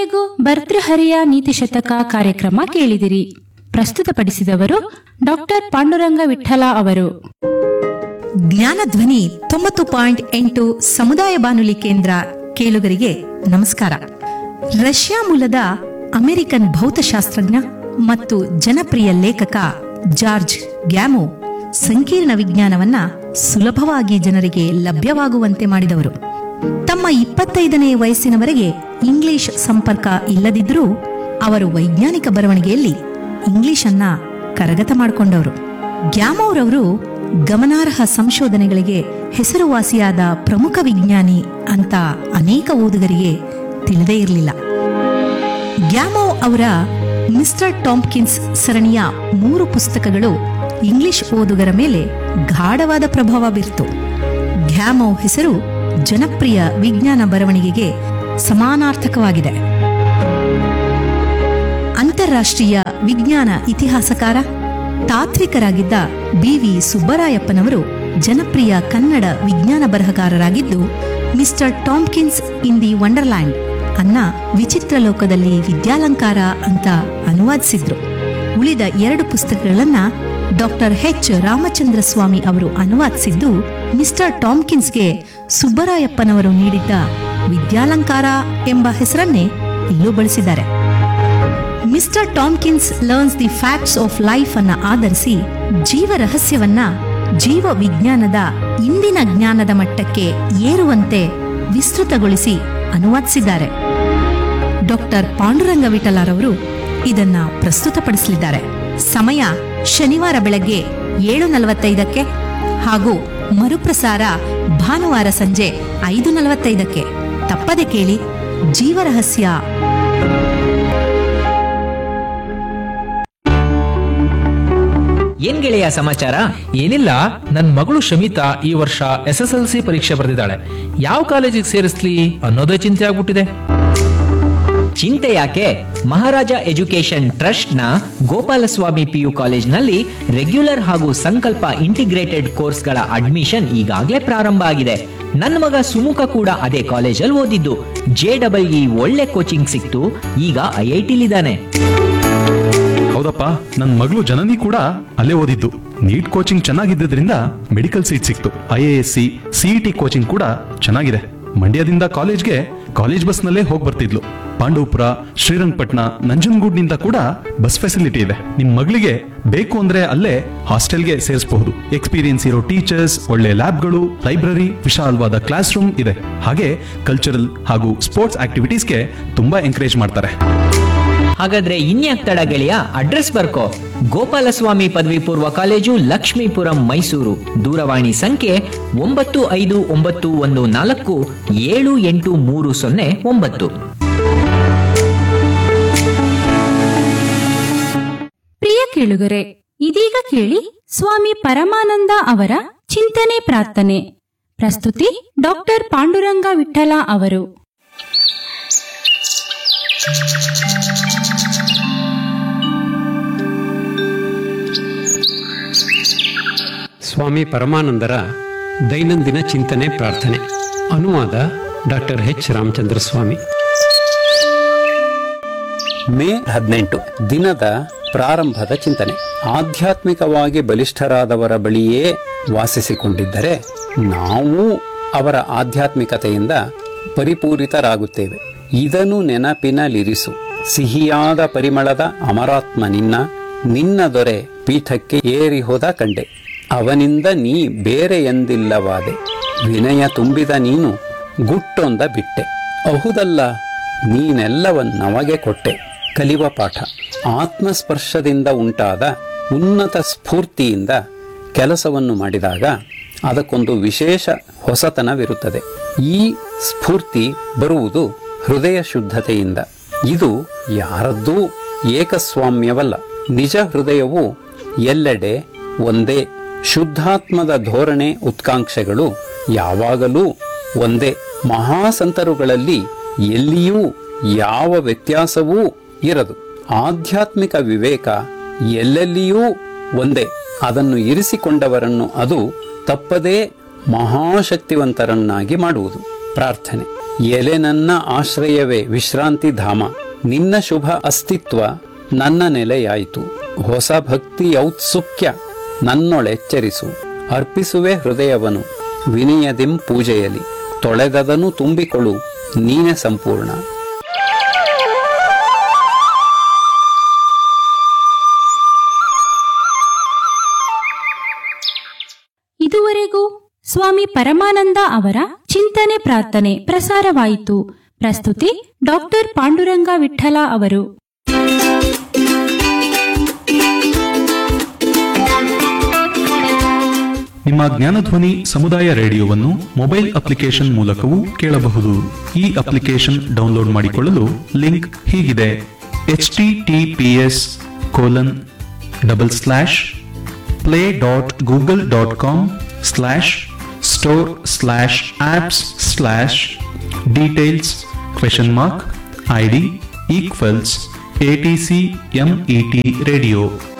ಇದುವರೆಗೂ ಭರ್ತೃಹರಿಯ ನೀತಿ ಶತಕ ಕಾರ್ಯಕ್ರಮ ಕೇಳಿದಿರಿ ಪ್ರಸ್ತುತಪಡಿಸಿದವರು ಡಾಕ್ಟರ್ ಪಾಂಡುರಂಗ ವಿಠಲ ಅವರು ಜ್ಞಾನಧ್ವನಿ ತೊಂಬತ್ತು ಪಾಯಿಂಟ್ ಎಂಟು ಸಮುದಾಯ ಬಾನುಲಿ ಕೇಂದ್ರ ಕೇಳುಗರಿಗೆ ನಮಸ್ಕಾರ ರಷ್ಯಾ ಮೂಲದ ಅಮೆರಿಕನ್ ಭೌತಶಾಸ್ತ್ರಜ್ಞ ಮತ್ತು ಜನಪ್ರಿಯ ಲೇಖಕ ಜಾರ್ಜ್ ಗ್ಯಾಮೋ ಸಂಕೀರ್ಣ ವಿಜ್ಞಾನವನ್ನ ಸುಲಭವಾಗಿ ಜನರಿಗೆ ಲಭ್ಯವಾಗುವಂತೆ ಮಾಡಿದವರು ತಮ್ಮ ಇಪ್ಪತ್ತೈದನೇ ವಯಸ್ಸಿನವರೆಗೆ ಇಂಗ್ಲಿಷ್ ಸಂಪರ್ಕ ಇಲ್ಲದಿದ್ದರೂ ಅವರು ವೈಜ್ಞಾನಿಕ ಬರವಣಿಗೆಯಲ್ಲಿ ಇಂಗ್ಲಿಷ್ ಅನ್ನ ಕರಗತ ಮಾಡಿಕೊಂಡವರು ಗ್ಯಾಮೋರವರು ಗಮನಾರ್ಹ ಸಂಶೋಧನೆಗಳಿಗೆ ಹೆಸರುವಾಸಿಯಾದ ಪ್ರಮುಖ ವಿಜ್ಞಾನಿ ಅಂತ ಅನೇಕ ಓದುಗರಿಗೆ ತಿಳಿದೇ ಇರಲಿಲ್ಲ ಗ್ಯಾಮೋ ಅವರ ಮಿಸ್ಟರ್ ಟಾಂಪ್ಕಿನ್ಸ್ ಸರಣಿಯ ಮೂರು ಪುಸ್ತಕಗಳು ಇಂಗ್ಲಿಷ್ ಓದುಗರ ಮೇಲೆ ಗಾಢವಾದ ಪ್ರಭಾವ ಬೀರ್ತು ಗ್ಯಾಮೋ ಹೆಸರು ಜನಪ್ರಿಯ ವಿಜ್ಞಾನ ಬರವಣಿಗೆಗೆ ಸಮಾನಾರ್ಥಕವಾಗಿದೆ ಅಂತಾರಾಷ್ಟ್ರೀಯ ವಿಜ್ಞಾನ ಇತಿಹಾಸಕಾರ ತಾತ್ವಿಕರಾಗಿದ್ದ ಬಿವಿ ಸುಬ್ಬರಾಯಪ್ಪನವರು ಜನಪ್ರಿಯ ಕನ್ನಡ ವಿಜ್ಞಾನ ಬರಹಗಾರರಾಗಿದ್ದು Mr Tompkins in the Wonderland ಅನ್ನ ವಿಚಿತ್ರ ಲೋಕದಲ್ಲಿ ವಿದ್ಯಾಲಂಕಾರ ಅಂತ ಅನುವಾದಿಸಿದ್ರು ಉಳಿದ ಎರಡು ಪುಸ್ತಕಗಳನ್ನ ಡಾಕ್ಟರ್ ಎಚ್ ರಾಮಚಂದ್ರ ಸ್ವಾಮಿ ಅವರು ಅನುವಾದಿಸಿದ್ದು ಮಿಸ್ಟರ್ ಟಾಂಕಿನ್ಸ್ಗೆ ಸುಬ್ಬರಾಯಪ್ಪನವರು ನೀಡಿದ್ದ ವಿದ್ಯಾಲಂಕಾರ ಎಂಬ ಹೆಸರನ್ನೇ ಇಲ್ಲೂ ಬಳಸಿದ್ದಾರೆ Mr Tompkins learns the facts of life ಅನ್ನ ಆಧರಿಸಿ ಜೀವ ರಹಸ್ಯವನ್ನ ಜೀವ ವಿಜ್ಞಾನದ ಇಂದಿನ ಜ್ಞಾನದ ಮಟ್ಟಕ್ಕೆ ಏರುವಂತೆ ವಿಸ್ತೃತಗೊಳಿಸಿ ಅನುವಾದಿಸಿದ್ದಾರೆ ಡಾಕ್ಟರ್ ಪಾಂಡುರಂಗ ವಿಠಲಾರವರು ಇದನ್ನ ಪ್ರಸ್ತುತಪಡಿಸಲಿದ್ದಾರೆ ಸಮಯ ಶನಿವಾರ ಬೆಳಗ್ಗೆ ಏಳು ನಲವತ್ತೈದಕ್ಕೆ ಹಾಗೂ ಮರುಪ್ರಸಾರ ಭಾನುವಾರ ಸಂಜೆ ಐದು ನಲವತ್ತೈದಕ್ಕೆ ತಪ್ಪದೆ ಕೇಳಿ ಜೀವರಹಸ್ಯ ಏನ್ ಗೆಳೆಯ ಸಮಾಚಾರ ಏನಿಲ್ಲ ನನ್ ಮಗಳು ಶಮಿತಾ ಈ ವರ್ಷ ಎಸ್ ಎಸ್ ಎಲ್ ಸಿ ಪರೀಕ್ಷೆ ಬರೆದಿದ್ದಾಳೆ ಯಾವ ಕಾಲೇಜಿಗೆ ಸೇರಿಸ್ಲಿ ಅನ್ನೋದೇ ಚಿಂತೆ ಆಗ್ಬಿಟ್ಟಿದೆ ಚಿಂತೆ ಯಾಕೆ ಮಹಾರಾಜ ಎಜುಕೇಶನ್ ಟ್ರಸ್ಟ್ ನ ಗೋಪಾಲಸ್ವಾಮಿ ಪಿಯು ಕಾಲೇಜ್ನಲ್ಲಿ ರೆಗ್ಯುಲರ್ ಹಾಗೂ ಸಂಕಲ್ಪ ಇಂಟಿಗ್ರೇಟೆಡ್ ಕೋರ್ಸ್ಗಳ ಅಡ್ಮಿಷನ್ ಈಗಾಗಲೇ ಪ್ರಾರಂಭ ಆಗಿದೆ ನನ್ನ ಮಗ ಸುಮುಖ ಕೂಡ ಅದೇ ಕಾಲೇಜಲ್ಲಿ ಓದಿದ್ದು ಜೆ ಡಬಲ್ ಇ ಒಳ್ಳೆ ಕೋಚಿಂಗ್ ಸಿಕ್ತು ಈಗ ಐ ಐ ಟಿಲಿದ್ದಾನೆ ಹೌದಪ್ಪ ನನ್ನ ಮಗಳು ಜನನಿ ಕೂಡ ಅಲ್ಲೇ ಓದಿದ್ದು ನೀಟ್ ಕೋಚಿಂಗ್ ಚೆನ್ನಾಗಿದ್ದರಿಂದ ಮೆಡಿಕಲ್ ಸೀಟ್ ಸಿಕ್ತು I A S C CET coaching ಕೂಡ ಚೆನ್ನಾಗಿದೆ ಮಂಡ್ಯದಿಂದ ಕಾಲೇಜ್ಗೆ ಕಾಲೇಜ್ ಬಸ್ನಲ್ಲೇ ಹೋಗಿ ಬರ್ತಿದ್ಲು ಪಾಂಡವಪುರ ಶ್ರೀರಂಗಪಟ್ಟಣ ನಂಜನಗೂಡ್ನಿಂದ ಕೂಡ ಬಸ್ ಫೆಸಿಲಿಟಿ ಇದೆ ನಿಮ್ ಮಗಳಿಗೆ ಬೇಕು ಅಂದ್ರೆ ಅಲ್ಲೇ ಹಾಸ್ಟೆಲ್ಗೆ ಸೇರಿಸಬಹುದು ಎಕ್ಸ್ಪೀರಿಯನ್ಸ್ ಇರೋ ಟೀಚರ್ಸ್ ಒಳ್ಳೆ ಲ್ಯಾಬ್ಗಳು ಲೈಬ್ರರಿ ವಿಶಾಲವಾದ ಕ್ಲಾಸ್ ರೂಮ್ ಇದೆ ಹಾಗೆ ಕಲ್ಚರಲ್ ಹಾಗೂ ಸ್ಪೋರ್ಟ್ಸ್ ಆಕ್ಟಿವಿಟೀಸ್ಗೆ ತುಂಬಾ ಎಂಕರೇಜ್ ಮಾಡ್ತಾರೆ ಹಾಗಾದ್ರೆ ಇನ್ಯಾಕ್ ತಡ ಗೆಳೆಯ ಅಡ್ರೆಸ್ ಬರ್ಕೋ ಗೋಪಾಲಸ್ವಾಮಿ ಪದವಿ ಪೂರ್ವ ಕಾಲೇಜು ಲಕ್ಷ್ಮೀಪುರಂ ಮೈಸೂರು ದೂರವಾಣಿ ಸಂಖ್ಯೆ ಒಂಬತ್ತು ಐದು ಒಂಬತ್ತು ಒಂದು ನಾಲ್ಕು ಏಳು ಎಂಟು ಮೂರು ಸೊನ್ನೆ ಒಂಬತ್ತು ಪ್ರಿಯ ಕೇಳುಗರೆ ಇದೀಗ ಕೇಳಿ ಸ್ವಾಮಿ ಪರಮಾನಂದ ಅವರ ಚಿಂತನೆ ಪ್ರಾರ್ಥನೆ ಪ್ರಸ್ತುತಿ ಡಾಕ್ಟರ್ ಪಾಂಡುರಂಗ ವಿಠಲ ಅವರು ಸ್ವಾಮಿ ಪರಮಾನಂದರ ದೈನಂದಿನ ಚಿಂತನೆ ಪ್ರಾರ್ಥನೆ ಅನುವಾದ doctor H Ramachandra Swamy May ಹದಿನೆಂಟು ದಿನದ ಪ್ರಾರಂಭದ ಚಿಂತನೆ ಆಧ್ಯಾತ್ಮಿಕವಾಗಿ ಬಲಿಷ್ಠರಾದವರ ಬಳಿಯೇ ವಾಸಿಸಿಕೊಂಡಿದ್ದರೆ ನಾವು ಅವರ ಆಧ್ಯಾತ್ಮಿಕತೆಯಿಂದ ಪರಿಪೂರಿತರಾಗುತ್ತೇವೆ ಇದನ್ನು ನೆನಪಿನಲ್ಲಿರಿಸು ಸಿಹಿಯಾದ ಪರಿಮಳದ ಅಮರಾತ್ಮ ನಿನ್ನ ನಿನ್ನ ದೊರೆ ಪೀಠಕ್ಕೆ ಏರಿ ಹೋದ ಕಂಡೆ ಅವನಿಂದ ನೀ ಬೇರೆ ಎಂದಿಲ್ಲವಾದೆ ವಿನಯ ತುಂಬಿದ ನೀನು ಗುಟ್ಟೊಂದ ಬಿಟ್ಟೆ ಅಹುದಲ್ಲ ನೀನೆಲ್ಲವನ್ನಮಗೆ ಕೊಟ್ಟೆ ಕಲಿವ ಪಾಠ ಆತ್ಮಸ್ಪರ್ಶದಿಂದ ಉಂಟಾದ ಉನ್ನತ ಸ್ಫೂರ್ತಿಯಿಂದ ಕೆಲಸವನ್ನು ಮಾಡಿದಾಗ ಅದಕ್ಕೊಂದು ವಿಶೇಷ ಹೊಸತನವಿರುತ್ತದೆ ಈ ಸ್ಫೂರ್ತಿ ಬರುವುದು ಹೃದಯ ಶುದ್ಧತೆಯಿಂದ ಇದು ಯಾರದ್ದೂ ಏಕಸ್ವಾಮ್ಯವಲ್ಲ ನಿಜ ಹೃದಯವು ಎಲ್ಲೆಡೆ ಒಂದೇ ಶುದ್ಧಾತ್ಮದ ಧೋರಣೆ ಉತ್ಕಾಂಕ್ಷೆಗಳು ಯಾವಾಗಲೂ ಒಂದೇ ಮಹಾಸಂತರುಗಳಲ್ಲಿ ಎಲ್ಲಿಯೂ ಯಾವ ವ್ಯತ್ಯಾಸವೂ ಇರದು ಆಧ್ಯಾತ್ಮಿಕ ವಿವೇಕ ಎಲ್ಲೆಲ್ಲಿಯೂ ಒಂದೇ ಅದನ್ನು ಇರಿಸಿಕೊಂಡವರನ್ನು ಅದು ತಪ್ಪದೇ ಮಹಾಶಕ್ತಿವಂತರನ್ನಾಗಿ ಮಾಡುವುದು ಪ್ರಾರ್ಥನೆ ಎಲೆ ನನ್ನ ಆಶ್ರಯವೇ ವಿಶ್ರಾಂತಿ ಧಾಮ ನಿನ್ನ ಶುಭ ಅಸ್ತಿತ್ವ ನನ್ನ ನೆಲೆಯಾಯಿತು ಹೊಸ ಭಕ್ತಿ ಔತ್ಸುಕ್ಯ ನನ್ನೊಳೆಚ್ಚರಿಸು ಅರ್ಪಿಸುವೆ ಹೃದಯವನು ವಿನಯದಿಂ ಪೂಜೆಯಲಿ ತೊಳೆದದನು ತುಂಬಿಕೊಳ್ಳು ನೀನೆ ಸಂಪೂರ್ಣ ಇದುವರೆಗೂ ಸ್ವಾಮಿ ಪರಮಾನಂದ ಅವರ ಚಿಂತನೆ ಪ್ರಾರ್ಥನೆ ಪ್ರಸಾರವಾಯಿತು ಪ್ರಸ್ತುತಿ ಡಾಕ್ಟರ್ ಪಾಂಡುರಂಗ ವಿಠಲ ಅವರು ನಿಮ್ಮ ಜ್ಞಾನಧ್ವನಿ ಸಮುದಾಯ ರೇಡಿಯೋವನ್ನು ಮೊಬೈಲ್ ಅಪ್ಲಿಕೇಶನ್ ಮೂಲಕವೂ ಕೇಳಬಹುದು ಈ ಅಪ್ಲಿಕೇಶನ್ ಡೌನ್ಲೋಡ್ ಮಾಡಿಕೊಳ್ಳಲು ಲಿಂಕ್ ಹೀಗಿದೆ H T T P S colon double slash play dot Google dot com slash store slash apps slash details question mark I D equals A T C M E T radio